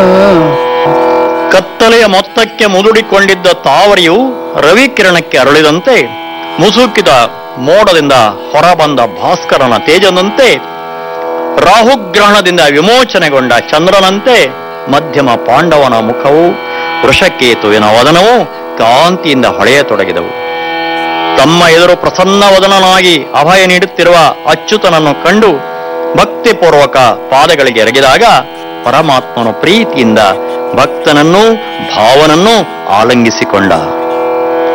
ಕತ್ತಲೆಯ ಮೊತ್ತಕ್ಕೆ ಮುದುಡಿಕೊಂಡಿದ್ದ ತಾವರಿಯು ರವಿಕಿರಣಕ್ಕೆ ಅರಳಿದಂತೆ ಮುಸುಕಿದ ಮೋಡದಿಂದ ಹೊರಬಂದ ಭಾಸ್ಕರನ ತೇಜದಂತೆ ರಾಹುಗ್ರಹಣದಿಂದ ವಿಮೋಚನೆಗೊಂಡ ಚಂದ್ರನಂತೆ ಮಧ್ಯಮ ಪಾಂಡವನ ಮುಖವು ವೃಷಕೇತುವಿನ ವದನವು ಕಾಂತಿಯಿಂದ ಹೊಳೆಯತೊಡಗಿದವು ತಮ್ಮ ಎದುರು ಪ್ರಸನ್ನವದನನಾಗಿ ಅಭಯ ನೀಡುತ್ತಿರುವ ಅಚ್ಯುತನನ್ನು ಕಂಡು ಭಕ್ತಿಪೂರ್ವಕ ಪಾದಗಳಿಗೆ ಎರಗಿದಾಗ ಪರಮಾತ್ಮನು ಪ್ರೀತಿಯಿಂದ ಭಕ್ತನನ್ನು ಭಾವನನ್ನು ಆಲಂಗಿಸಿಕೊಂಡ